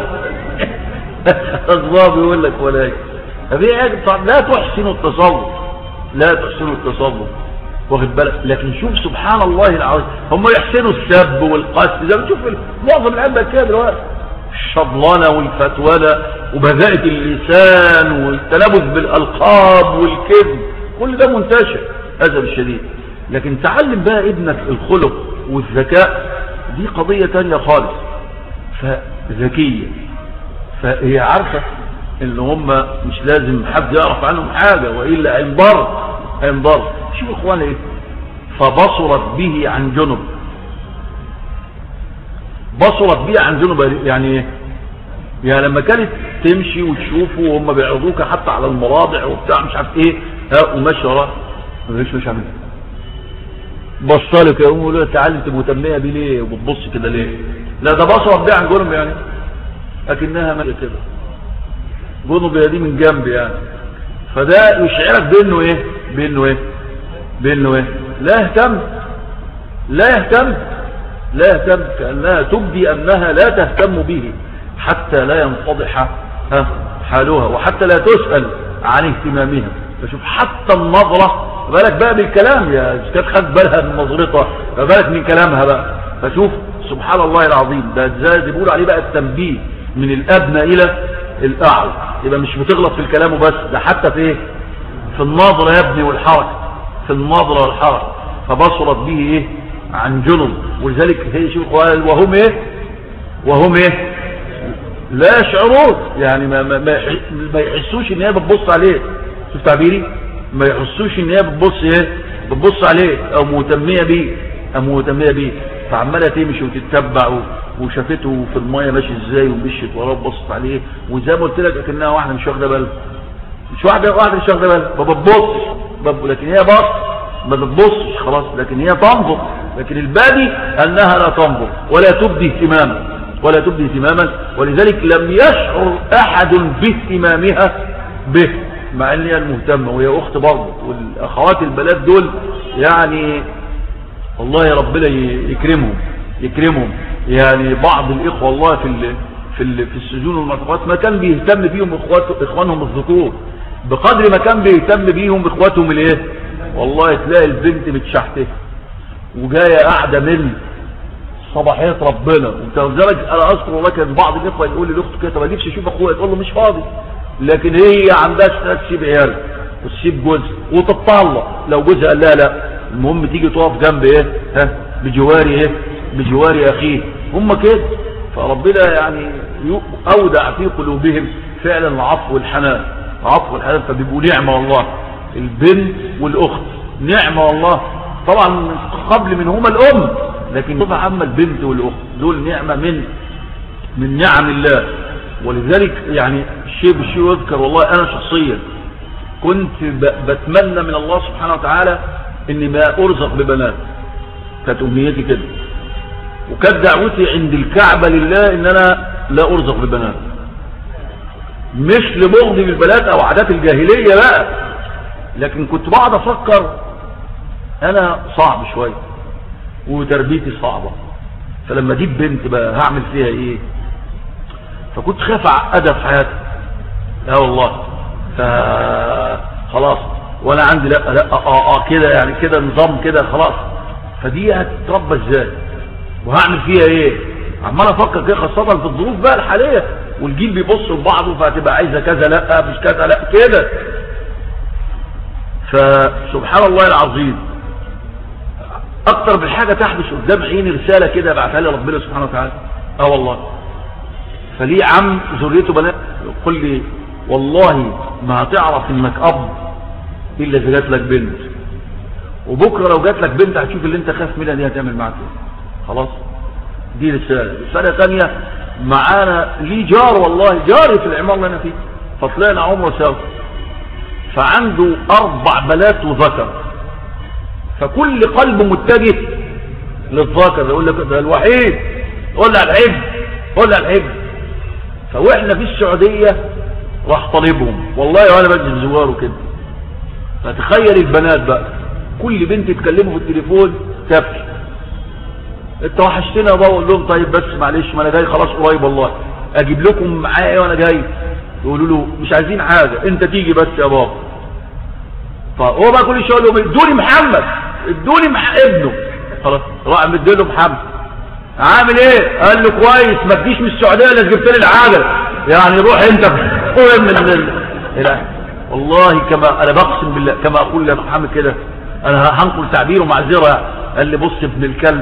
بابا بيقول لك هو نايم هذه حاجه طبعا لا تحسن التصرف لا تحسن التصرف واخد بالك لكن شوف سبحان الله العظيم هم يحسنوا السب والقصد زي ما تشوف معظم العيال بقت كده دلوقتي الشضلنه والفتوله وبذاءة اللسان والتلبس بالالقاب والكذب كل ده منتشر اسف الشديد لكن تعلم بقى ابنك الخلق والذكاء دي قضية تانية خالص فذكية فهي عارفة ان هم مش لازم حد يعرف عنهم حاجة وإلا هينضر هينضر شوف اخوانا ايه فبصرت به عن جنب بصرت به عن جنب يعني ايه يعني لما كانت تمشي وتشوفه وهم بيعرضوك حتى على المراضع وبتاع مش عارف ايه ها وماشي وراه مش مش عامل بصلك يقوم يقول له تعالى انت مهتميه بيه ليه وبتبص كده ليه لا ده بصرت بيه عن جنب يعني لكنها ماشيه كده جنب دي من جنب يعني فده يشعرك بانه ايه بانه ايه بانه ايه لا يهتم لا يهتم لا يهتم كأنها تبدي أنها لا تهتم به حتى لا ينفضح ها، حالها وحتى لا تسأل عن اهتمامها فشوف حتى النظرة بالك بقى بالكلام يا كانت خد بالها من نظرتها فبالك من كلامها بقى فشوف سبحان الله العظيم ده زي بيقول عليه بقى التنبيه من الأدنى إلى الأعلى يبقى مش بتغلط في الكلام وبس ده حتى في ايه في النظرة يا ابني والحركة في النظرة والحركة فبصرت به ايه عن جنب ولذلك هي شوف قال وهم ايه وهم ايه لا يشعرون يعني ما, ما, ما يح- ما يحسوش ان هي بتبص عليه شوف تعبيري ما يحسوش ان هي بتبص ايه بتبص عليه او مهتميه بيه او مهتميه بيه فعماله تمشي وتتبع و- وشافته في المايه ماشي ازاي ومشيت وراه وبصت عليه وزي ما قلت لك اكنها واحده مش واخده بالها مش واحده واحده مش واخده بالها ما بتبصش بب- لكن هي بص ما بتبصش خلاص لكن هي تنظر لكن البادي انها لا تنظر ولا تبدي اهتماما ولا تبدي اهتماما ولذلك لم يشعر احد باهتمامها به مع ان هي المهتمه وهي اخت برضه والاخوات البنات دول يعني والله ربنا ي- يكرمهم يكرمهم يعني بعض الاخوه والله في ال في ال في السجون والمعتقلات ما كان بيهتم بيهم اخوات اخوانهم الذكور بقدر ما كان بيهتم بيهم اخواتهم الايه والله تلاقي البنت متشحته وجايه قاعده من صباحيه ربنا انت لذلك انا اذكر والله كان بعض الاخوه يقول لي لاخته كده طب ما نفسي اشوف اخويا تقول له مش فاضي لكن هي عندها اشتهاء تسيب عيالها وتسيب جوزها وتطلق لو جوزها قال لها لا المهم تيجي تقف جنب ايه ها بجواري ايه بجواري اخيه هم كده فربنا يعني يو- اودع في قلوبهم فعلا العطف والحنان العطف والحنان فبيبقوا نعمه والله البنت والاخت نعمه والله طبعا قبل منهما الام لكن طبعا عامه البنت والاخت دول نعمه من من نعم الله ولذلك يعني الشيء بالشيء يذكر والله انا شخصيا كنت ب- بتمنى من الله سبحانه وتعالى اني ما ارزق ببنات كانت امنيتي كده وكانت دعوتي عند الكعبة لله ان انا لا ارزق ببنات مش لبغضي بالبنات او عادات الجاهلية بقى لكن كنت بقعد افكر انا صعب شوية وتربيتي صعبة فلما اجيب بنت بقى هعمل فيها ايه فكنت خاف اعقدها في حياتي لا والله ف خلاص وانا عندي لا لا اه اه كده يعني كده نظام كده خلاص فدي هتتربى ازاي وهعمل فيها ايه عمال افكر كده خاصه في الظروف بقى الحاليه والجيل بيبص لبعضه فهتبقى عايزه كذا لا مش كذا لا كده فسبحان الله العظيم اكتر من حاجه تحدث قدام عيني رساله كده بعتها لي ربنا سبحانه وتعالى اه والله فليه عم ذريته بنات يقول لي والله ما هتعرف انك اب الا اذا جات لك بنت وبكره لو جات لك بنت هتشوف اللي انت خايف منها دي هتعمل معاك ايه خلاص دي رساله رساله ثانيه معانا ليه جار والله جاري في العمارة اللي انا فيه فطلعنا عمره سوا فعنده اربع بنات وذكر فكل قلب متجه للذكر يقول لك ده الوحيد قول لي على الحب قول لي على الحب فواحنا في السعودية راح طالبهم والله وانا بجي زواره كده فتخيل البنات بقى كل بنت تكلمه في التليفون تبكي انت وحشتنا بقى اقول لهم طيب بس معلش ما انا جاي خلاص قريب والله اجيب لكم معايا ايه وانا جاي يقولوا له مش عايزين حاجه انت تيجي بس يا بابا فهو بقى كل شويه يقول لهم ادوني محمد ادوني مح... ابنه خلاص راح مديله محمد عامل ايه قال له كويس ما تجيش من السعوديه الا جبت لي العجل يعني روح انت من ال... والله كما انا بقسم بالله كما اقول لمحمد كده انا هنقل تعبيره معذره قال لي بص ابن الكلب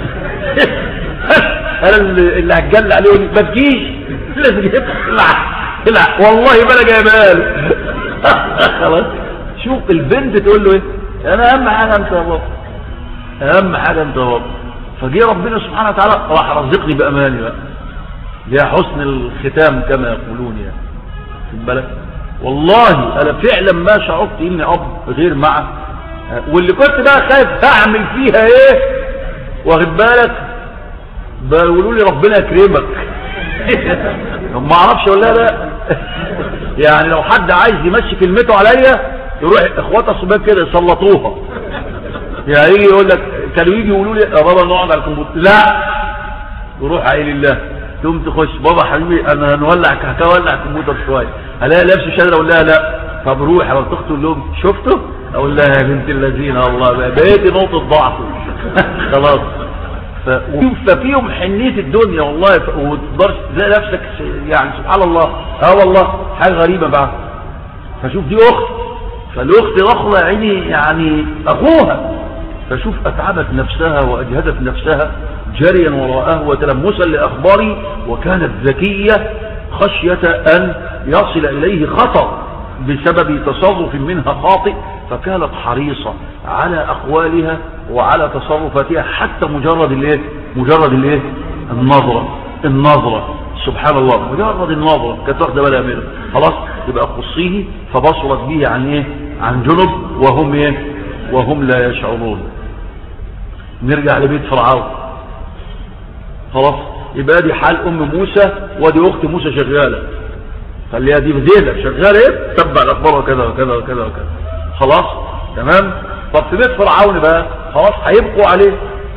انا اللي هتجل عليه ما تجيش لازم يطلع لا والله ما انا جايبها له خلاص شوف البنت تقول له ايه انا اهم حاجه انت يا بابا اهم حاجه انت يا بابا فجه ربنا سبحانه وتعالى راح رزقني باماني بقى يا حسن الختام كما يقولون يعني في بالك والله انا فعلا ما شعرت اني اب غير مع واللي كنت بقى خايف اعمل فيها ايه واخد بالك بيقولوا لي ربنا يكرمك ما اعرفش ولا لا يعني لو حد عايز يمشي كلمته عليا يروح اخواتها الصبيان كده يسلطوها يعني يجي يقول لك كانوا يجي يقولوا لي يا بابا نقعد على الكمبيوتر لا يروح قايل الله تقوم تخش بابا حبيبي انا هنولع هولع الكمبيوتر شويه الاقي لابس مش قادر اقول لها لا طب روح لو تقتل لهم شفته اقول لها يا بنت الذين الله بقيتي نقطه ضعف خلاص ففيهم حنية الدنيا والله وتقدرش تلاقي نفسك يعني سبحان الله اه والله حاجة غريبة بقى فشوف دي اخت فالاخت الاخرى عيني يعني اخوها فشوف اتعبت نفسها واجهدت نفسها جريا وراءه وتلمسا لاخباري وكانت ذكية خشية ان يصل اليه خطر بسبب تصرف منها خاطئ فكانت حريصة على أقوالها وعلى تصرفاتها حتى مجرد الايه مجرد الايه النظرة النظرة سبحان الله مجرد النظرة كانت واخده بالها منه خلاص يبقى قصيه فبصرت به عن ايه عن جنب وهم ايه وهم لا يشعرون نرجع لبيت فرعون خلاص يبقى دي حال ام موسى ودي اخت موسى شغاله خليها دي زينة شغالة ايه تبع الاخبار وكذا وكذا وكذا وكذا خلاص تمام طب في بيت فرعون بقى خلاص هيبقوا عليه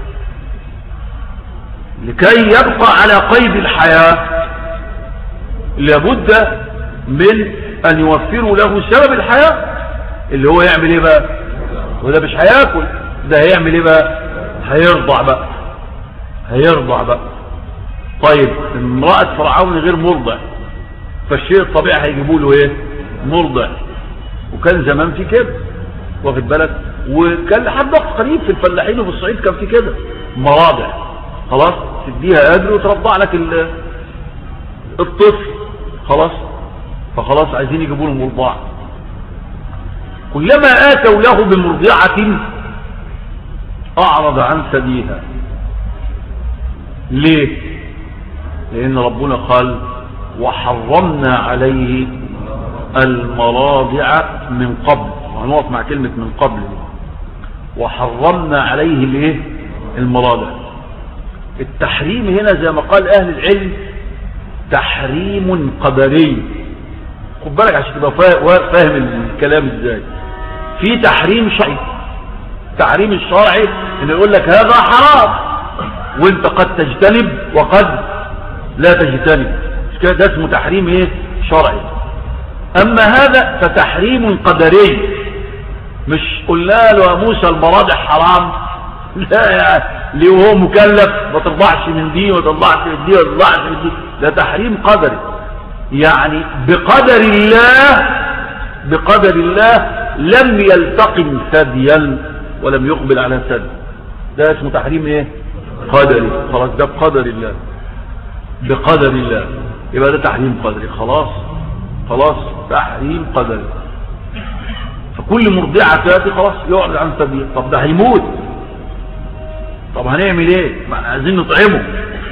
لكي يبقى على قيد الحياة لابد من ان يوفروا له سبب الحياة اللي هو يعمل ايه بقى وده مش هياكل ده هيعمل ايه بقى هيرضع بقى هيرضع بقى طيب امرأة فرعون غير مرضع فالشيء الطبيعي هيجيبوا له ايه مرضع وكان زمان في كده واخد بالك وكان لحد وقت قريب في الفلاحين وفي الصعيد كان في كده مراضع خلاص تديها اجر وترضع لك الطفل خلاص فخلاص عايزين يجيبوا له مرضع كلما اتوا له بمرضعة اعرض عن ثديها ليه لان ربنا قال وحرمنا عليه المراضع من قبل وهنقف مع كلمة من قبل وحرمنا عليه الايه المراضع التحريم هنا زي ما قال اهل العلم تحريم قدري خد بالك عشان تبقى فاهم الكلام ازاي في تحريم شرعي التحريم الشرعي ان يقول لك هذا حرام وانت قد تجتنب وقد لا تجتنب ده اسمه تحريم ايه شرعي اما هذا فتحريم قدري مش قلنا له يا موسى المراضع حرام لا يعني ليه وهو مكلف ما ترضعش من دي وما ترضعش من دي وما ترضعش من دي ده تحريم قدري يعني بقدر الله بقدر الله لم يلتقم ثديا ولم يقبل على ثدي ده اسمه تحريم ايه قدري خلاص ده بقدر الله بقدر الله يبقى ده تحريم قدري خلاص خلاص تحريم قدري فكل مرضعة تاتي خلاص يعرض عن التبيع طب ده هيموت طب هنعمل ايه ما احنا عايزين نطعمه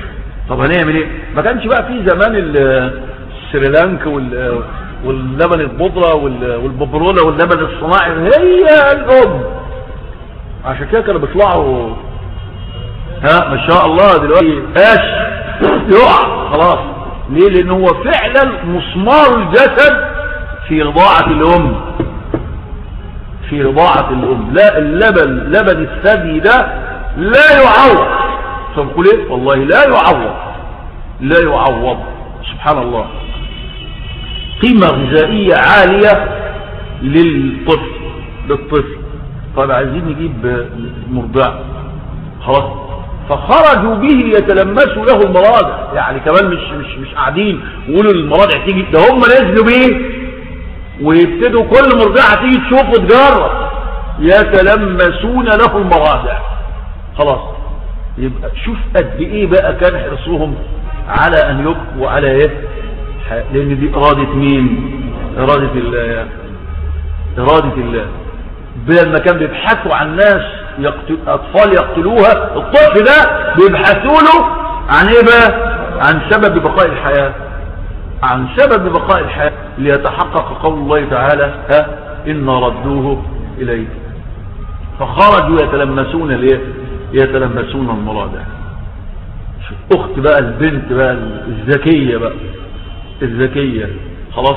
طب هنعمل ايه ما كانش بقى في زمان السريلانك وال واللبن البودرة والببرونة واللبن الصناعي هي الام عشان كده كانوا بيطلعوا ها ما شاء الله دلوقتي اش يقع خلاص ليه لان هو فعلا مسمار الجسد في رضاعة الام في رضاعة الام لا اللبن لبن الثدي ده لا يعوض تقول ايه والله لا يعوض لا يعوض سبحان الله قيمة غذائية عالية للطفل للطفل طيب عايزين نجيب مرضع خلاص فخرجوا به يتلمسوا له المراضع يعني كمان مش مش مش قاعدين يقولوا المراضع تيجي ده هم نزلوا بيه ويبتدوا كل مرضعة تيجي تشوف وتجرب يتلمسون له المراضع خلاص يبقى شوف قد ايه بقى كان حرصهم على ان يبقوا على ايه لان دي ارادة مين ارادة الله ارادة الله بدل ما كان بيبحثوا عن ناس يقتل اطفال يقتلوها الطفل ده بيبحثوا له عن ايه بقى عن سبب بقاء الحياة عن سبب بقاء الحياة ليتحقق قول الله تعالى ها إن ردوه إليه فخرجوا يتلمسون ليه يتلمسون المرادع اخت بقى البنت بقى الذكية بقى الذكية خلاص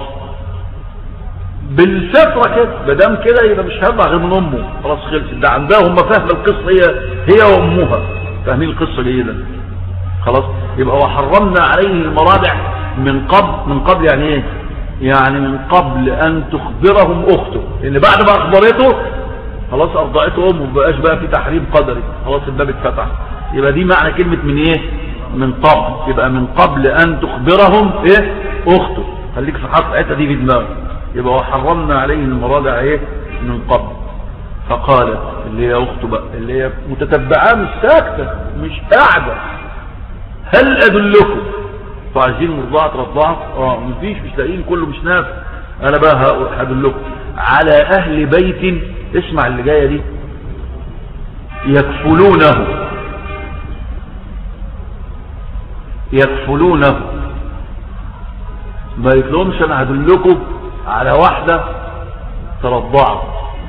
بالفطرة كده مدام كده يبقى مش هيطلع غير من امه خلاص خلص ده عندها هم فاهمه القصة هي هي وامها فاهمين القصة جيدا خلاص يبقى وحرمنا عليه المرادع من قبل من قبل يعني ايه يعني من قبل ان تخبرهم اخته لان بعد ما اخبرته خلاص ارضعته امه مبقاش بقى في تحريم قدري خلاص الباب اتفتح يبقى دي معنى كلمة من ايه من قبل يبقى من قبل ان تخبرهم ايه اخته خليك في حق الحته دي في دماغك يبقى وحرمنا عليه المراضع ايه من قبل فقالت اللي هي اخته بقى اللي هي متتبعاه مش ساكته مش قاعده هل ادلكم فعايزين مرضعه رضعه اه مفيش مش لاقيين كله مش نافع انا بقى هدلكم على اهل بيت اسمع اللي جايه دي يكفلونه يكفلونه ما يتلومش انا هدلكم على واحدة ترضعه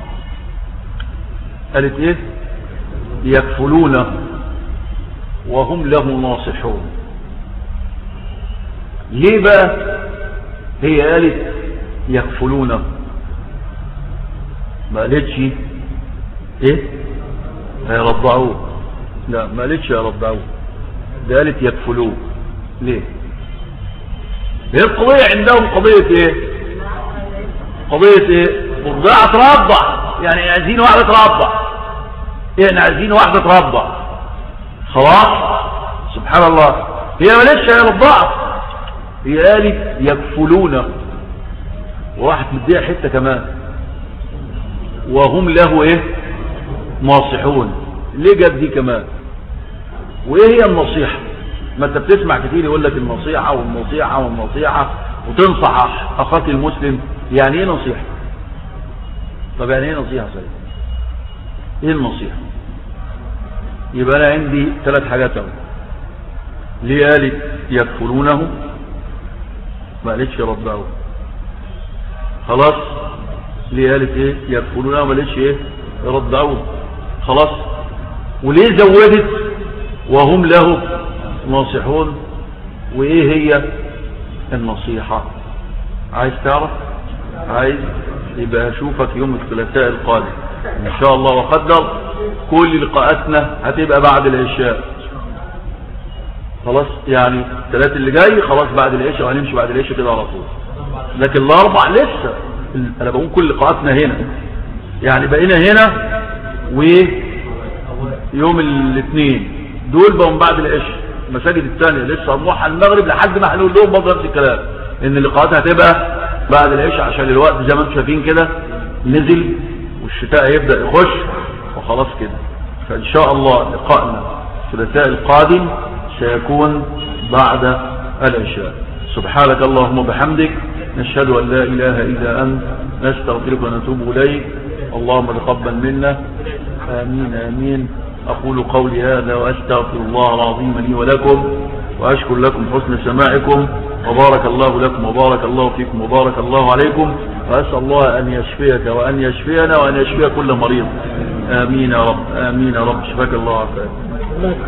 قالت ايه يكفلونه وهم له ناصحون ليه بقى هي قالت يكفلونه ما قالتش ايه هيرضعوه لا ما قالتش هيرضعوه ده قالت يكفلوه ليه هي القضية عندهم قضية ايه قضية ايه مرضعة ترضع يعني عايزين واحدة ترضع يعني عايزين واحدة ترضع خلاص سبحان الله هي مالتش هي رضعت هي قالت يكفلونه وواحد مديها حتة كمان وهم له ايه ناصحون ليه جاب دي كمان وايه هي النصيحة ما انت بتسمع كتير يقول لك النصيحة والنصيحة والنصيحة وتنصح اخاك المسلم يعني ايه نصيحة طب يعني ايه نصيحة سيد ايه النصيحة يبقى انا عندي ثلاث حاجات اهو ليه قالت يكفلونه ما قالتش يرضعه خلاص ليه قالت ايه يكفلونه ما قالتش ايه يرضعوه خلاص وليه زودت وهم له ناصحون وايه هي النصيحة عايز تعرف عايز يبقى اشوفك يوم الثلاثاء القادم ان شاء الله وقدر كل لقاءاتنا هتبقى بعد العشاء خلاص يعني الثلاث اللي جاي خلاص بعد العشاء وهنمشي بعد العشاء كده على طول لكن الاربع لسه انا بقول كل لقاءاتنا هنا يعني بقينا هنا ويوم الاثنين دول بقوا بعد العشاء المساجد الثانية لسه هنروح على المغرب لحد ما هنقول لهم برضه نفس الكلام ان اللقاءات هتبقى بعد العشاء عشان الوقت زي ما انتم شايفين كده نزل والشتاء هيبدأ يخش وخلاص كده فان شاء الله لقاءنا الثلاثاء القادم سيكون بعد العشاء سبحانك اللهم وبحمدك نشهد ان لا اله الا انت نستغفرك ونتوب اليك اللهم تقبل منا امين امين أقول قولي هذا وأستغفر الله العظيم لي ولكم وأشكر لكم حسن سماعكم وبارك الله لكم وبارك الله فيكم وبارك الله عليكم وأسأل الله أن يشفيك وأن يشفينا وأن يشفي كل مريض آمين يا رب آمين يا رب شفاك الله عافاك